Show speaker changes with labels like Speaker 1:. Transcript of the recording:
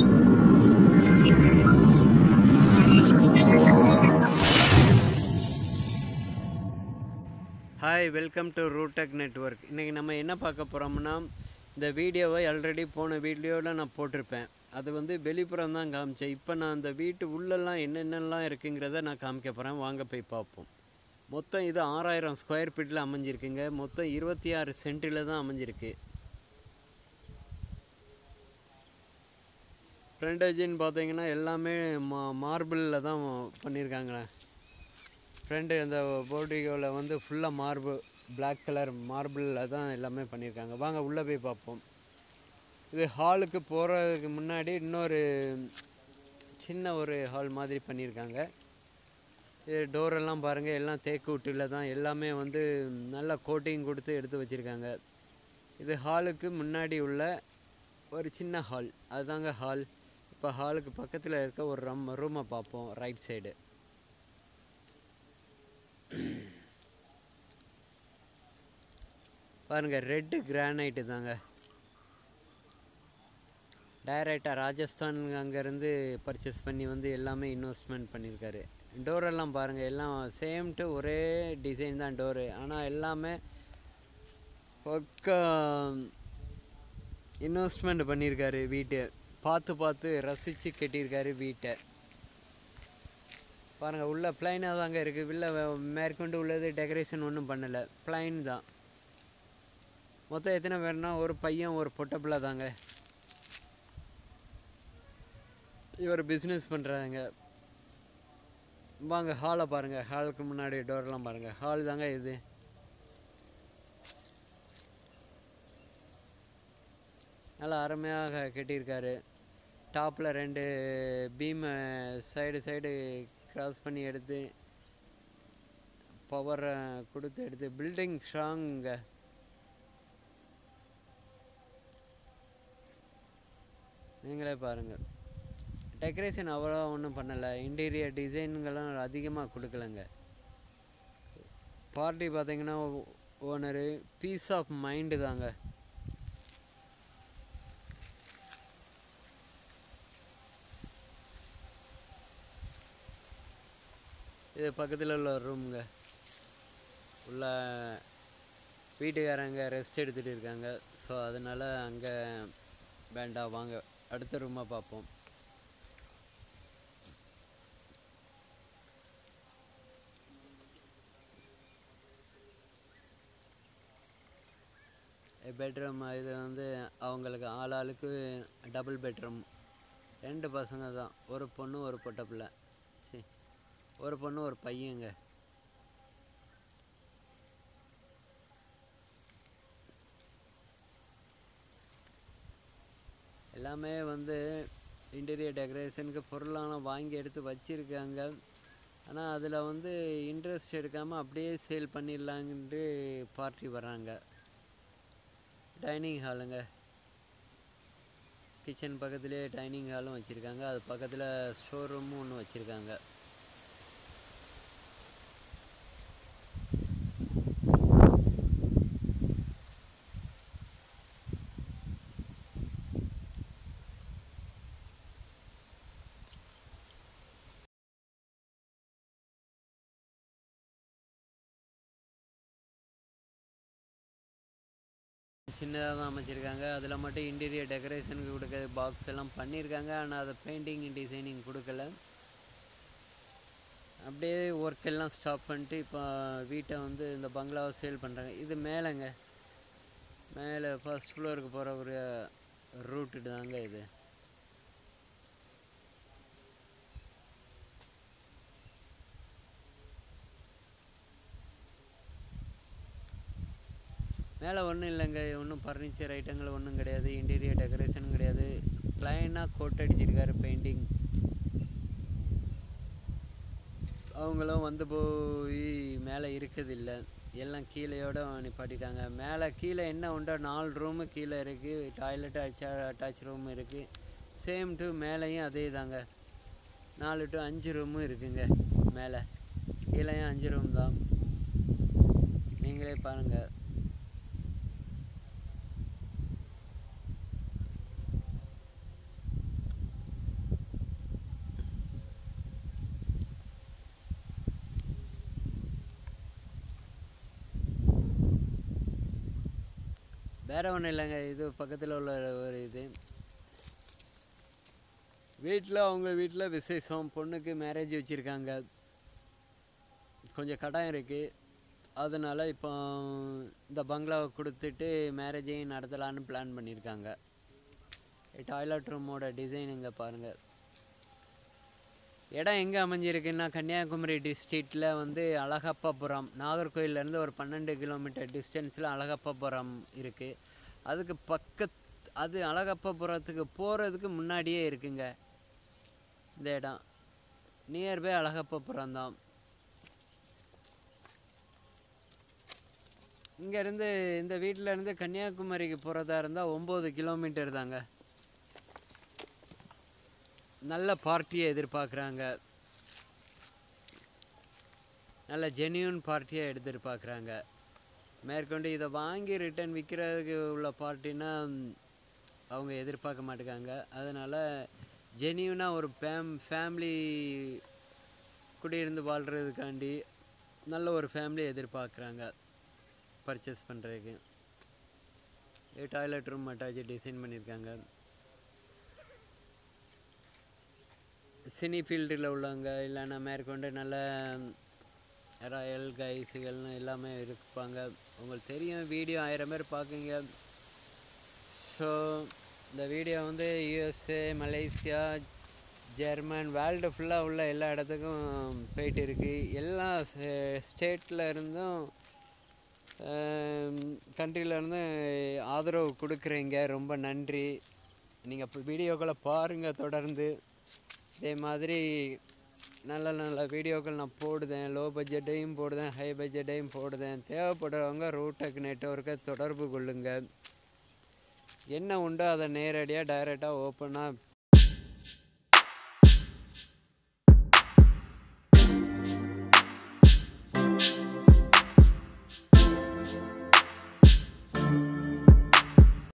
Speaker 1: hi welcome to ரூடெக் network இன்றைக்கி நம்ம என்ன பார்க்க போகிறோம்னா இந்த வீடியோவை ஆல்ரெடி போன வீடியோவில் நான் போட்டிருப்பேன் அது வந்து வெளிப்புறம் தான் காமிச்சேன் இப்போ நான் அந்த வீட்டு உள்ளெல்லாம் என்னென்னலாம் இருக்குங்கிறத நான் காமிக்க போகிறேன் வாங்க போய் பார்ப்போம் மொத்தம் இது ஆறாயிரம் ஸ்கொயர் ஃபீட்டில் அமைஞ்சிருக்குங்க மொத்தம் இருபத்தி ஆறு சென்ட்டில் தான் அமைஞ்சிருக்கு ஃப்ரண்டேஜின்னு பார்த்தீங்கன்னா எல்லாமே மா மார்பிளில் தான் பண்ணியிருக்காங்க ஃப்ரண்ட் அந்த போர்டிகோவில் வந்து ஃபுல்லாக மார்பிள் Black கலர் மார்பிளில் தான் எல்லாமே பண்ணியிருக்காங்க வாங்க உள்ளே போய் பார்ப்போம் இது ஹாலுக்கு போகிறதுக்கு முன்னாடி இன்னொரு சின்ன ஒரு ஹால் மாதிரி பண்ணியிருக்காங்க இது டோரெல்லாம் பாருங்கள் எல்லாம் தேக்கு விட்டில் தான் எல்லாமே வந்து நல்லா கோட்டிங் கொடுத்து எடுத்து வச்சுருக்காங்க இது ஹாலுக்கு முன்னாடி உள்ள ஒரு சின்ன ஹால் அதுதாங்க ஹால் இப்போ ஹாலுக்கு பக்கத்தில் இருக்க ஒரு ரம் ரூமை பார்ப்போம் ரைட் சைடு பாருங்க ரெட்டு கிரானைட்டு தாங்க டைரெக்டாக ராஜஸ்தான் அங்கேருந்து பர்ச்சேஸ் பண்ணி வந்து எல்லாமே இன்வெஸ்ட்மெண்ட் பண்ணியிருக்காரு டோரெல்லாம் பாருங்கள் எல்லாம் சேம் டு ஒரே டிசைன் தான் டோரு ஆனால் எல்லாமே பக்கா இன்வெஸ்ட்மெண்ட் பண்ணியிருக்காரு வீட்டை பார்த்து பார்த்து ரசித்து கட்டியிருக்காரு வீட்டை பாருங்கள் உள்ள பிளைனாக தாங்க இருக்குது உள்ள வ- மேற்கொண்டு உள்ளது டெக்கரேஷன் ஒன்றும் பண்ணலை பிளைன் தான் மொத்தம் எத்தனை பேர்னா ஒரு பையன் ஒரு பொட்டப்பிள்ளை தாங்க இவர் பிஸ்னஸ் பண்ணுறாங்க வாங்க ஹாலை பாருங்கள் ஹாலுக்கு முன்னாடி டோர்லாம் பாருங்கள் ஹால் தாங்க இது நல்லா அருமையாக கட்டியிருக்காரு டாப்பில் ரெண்டு பீமை சைடு சைடு கிராஸ் பண்ணி எடுத்து பவரை கொடுத்து எடுத்து பில்டிங் ஸ்ட்ராங்க நீங்களே பாருங்கள் டெக்கரேஷன் அவ்வளோ ஒன்றும் பண்ணலை இன்டீரியர் டிசைனுங்கெல்லாம் அதிகமாக கொடுக்கலங்க பார்ட்டி பார்த்தீங்கன்னா ஓனரு பீஸ் ஆஃப் மைண்டு தாங்க இது பக்கத்தில் உள்ள ஒரு ரூமுங்க உள்ள வீட்டுக்காரங்க ரெஸ்ட் எடுத்துகிட்டு இருக்காங்க ஸோ அதனால் அங்கே வேண்டாம் வாங்க அடுத்த ரூமை பார்ப்போம் பெட்ரூம் இது வந்து அவங்களுக்கு ஆள் ஆளுக்கு டபுள் பெட்ரூம் ரெண்டு பசங்க தான் ஒரு பொண்ணு ஒரு பொட்டை பிள்ளை சி ஒரு பொண்ணு ஒரு பையங்க எல்லாமே வந்து இன்டீரியர் டெக்கரேஷனுக்கு பொருளான வாங்கி எடுத்து வச்சிருக்காங்க ஆனால் அதில் வந்து இன்ட்ரெஸ்ட் எடுக்காமல் அப்படியே சேல் பண்ணிடலான்ட்டு பார்ட்டி வர்றாங்க டைனிங் ஹாலுங்க கிச்சன் பக்கத்துலேயே டைனிங் ஹாலும் வச்சுருக்காங்க அது பக்கத்தில் ஸ்டோர் ரூமும் ஒன்று வச்சுருக்காங்க சின்னதாக தான் அமைச்சிருக்காங்க அதில் மட்டும் இன்டீரியர் டெக்கரேஷனுக்கு கொடுக்க பாக்ஸ் எல்லாம் பண்ணியிருக்காங்க ஆனால் அதை பெயிண்டிங் டிசைனிங் கொடுக்கல அப்படியே ஒர்க் எல்லாம் ஸ்டாப் பண்ணிட்டு இப்போ வீட்டை வந்து இந்த பங்களாவை சேல் பண்ணுறாங்க இது மேலேங்க மேலே ஃபர்ஸ்ட் ஃப்ளோருக்கு போகிற ஒரு ரூட்டு தாங்க இது மேலே ஒன்றும் இல்லைங்க ஒன்றும் ஃபர்னிச்சர் ஐட்டங்கள் ஒன்றும் கிடையாது இன்டீரியர் டெக்கரேஷன் கிடையாது ப்ளைனாக கோட் அடிச்சிருக்காரு பெயிண்டிங் அவங்களும் வந்து போய் மேலே இருக்குதில்ல எல்லாம் கீழேயோட நிப்பாட்டிட்டாங்க மேலே கீழே என்ன உண்டோ நாலு ரூமு கீழே இருக்குது டாய்லெட் அட்டா அட்டாச் ரூம் இருக்குது சேம் டு மேலேயும் அதே தாங்க நாலு டு அஞ்சு ரூமும் இருக்குங்க மேலே கீழேயும் அஞ்சு ரூம் தான் நீங்களே பாருங்கள் வேற ஒன்றும் இல்லைங்க இது பக்கத்தில் உள்ள ஒரு இது வீட்டில் அவங்க வீட்டில் விசேஷம் பொண்ணுக்கு மேரேஜ் வச்சுருக்காங்க கொஞ்சம் கடன் இருக்குது அதனால் இப்போ இந்த பங்களாவை கொடுத்துட்டு மேரேஜையும் நடத்தலான்னு பிளான் பண்ணியிருக்காங்க டாய்லெட் ரூமோட டிசைன் இங்கே பாருங்கள் இடம் எங்கே அமைஞ்சிருக்குன்னா கன்னியாகுமரி டிஸ்ட்ரிக்டில் வந்து அழகப்பாபுரம் நாகர்கோயிலேருந்து ஒரு பன்னெண்டு கிலோமீட்டர் டிஸ்டன்ஸில் அழகப்பாபுரம் இருக்குது அதுக்கு பக்கத் அது அழகப்பாபுரத்துக்கு போகிறதுக்கு முன்னாடியே இருக்குங்க இந்த இடம் நியர்பை அழகப்பாபுரம் தான் இங்கேருந்து இந்த வீட்டில் இருந்து கன்னியாகுமரிக்கு போகிறதா இருந்தால் ஒம்பது கிலோமீட்டர் தாங்க நல்ல பார்ட்டியை எதிர்பார்க்குறாங்க நல்ல ஜென்யூன் பார்ட்டியை எதிர்பார்க்குறாங்க மேற்கொண்டு இதை வாங்கி ரிட்டர்ன் விற்கிறதுக்கு உள்ள பார்ட்டினா அவங்க எதிர்பார்க்க மாட்டேங்காங்க அதனால் ஜென்யூனாக ஒரு ஃபேம் ஃபேமிலி குடியிருந்து வாழ்கிறதுக்காண்டி நல்ல ஒரு ஃபேமிலி எதிர்பார்க்குறாங்க பர்ச்சேஸ் பண்ணுறதுக்கு டாய்லெட் ரூம் அட்டாச்சு டிசைன் பண்ணியிருக்காங்க சினி ஃபீல்டில் உள்ளவங்க இல்லைன்னா மேற்கொண்டு நல்ல ராயல் கைஸுகள்னு எல்லாமே இருப்பாங்க உங்களுக்கு தெரியும் வீடியோ ஆயிரம் பேர் பார்க்குங்க ஸோ இந்த வீடியோ வந்து யூஎஸ்ஏ மலேசியா ஜெர்மன் வேர்ல்டு ஃபுல்லாக உள்ள எல்லா இடத்துக்கும் போயிட்டு இருக்கு எல்லா ஸ்டேட்டில் இருந்தும் கண்ட்ரியில் இருந்து ஆதரவு கொடுக்குறீங்க ரொம்ப நன்றி நீங்கள் இப்போ வீடியோக்களை பாருங்கள் தொடர்ந்து இதே மாதிரி நல்ல நல்ல வீடியோக்கள் நான் போடுதேன் லோ பட்ஜெட்டையும் போடுதேன் ஹை பட்ஜெட்டையும் போடுதேன் தேவைப்படுறவங்க ரூடெக் நெட்ஒர்க்கை தொடர்பு கொள்ளுங்கள் என்ன உண்டோ அதை நேரடியாக டைரெக்டாக ஓப்பனாக